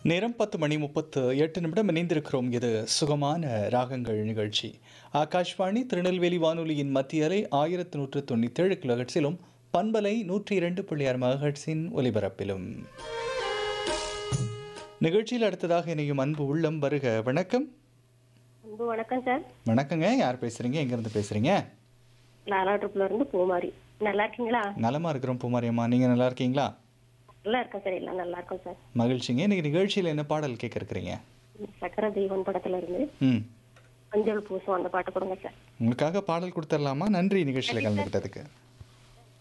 நேரம் பத்து மணி முப்பத்து எட்டு நிமிடம் இணைந்திருக்கிறோம் இது சுகமான ராகங்கள் நிகழ்ச்சி ஆகாஷ்வாணி திருநெல்வேலி வானொலியின் மத்திய அலை ஆயிரத்து நூற்று தொண்ணூற்றி ஏழு கிலோஹெட்ஸிலும் பண்பலை நூற்றி இரண்டு புள்ளி ஆறு மகஹெட்ஸின் ஒலிபரப்பிலும் நிகழ்ச்சியில் அடுத்ததாக இணையும் அன்பு உள்ளம் வருக வணக்கம் அன்பு வணக்கம் சார் வணக்கங்க யார் பேசுறீங்க எங்கேருந்து பேசுறீங்க லாலாட்ருப்புல இருந்து பூமாரி நல்லா இருக்கீங்களா நலமா இருக்கிறோம் பூமாரியம்மா நீங்க நல்லா இருக்கீங்களா நல்லா இருக்கேன் சார் எல்லாம் நல்லா இருக்கும் சார் மகிழ்ச்சிங்க இன்னைக்கு நிகழ்ச்சியில் என்ன பாடல் கேட்க இருக்கிறீங்க சக்கர தெய்வன் படத்துல இருந்து ம் மஞ்சள் பூசம் அந்த பாட்டு கொடுங்க சார் உங்களுக்காக பாடல் கொடுத்துடலாமா நன்றி நிகழ்ச்சியில் கலந்துக்கிட்டதுக்கு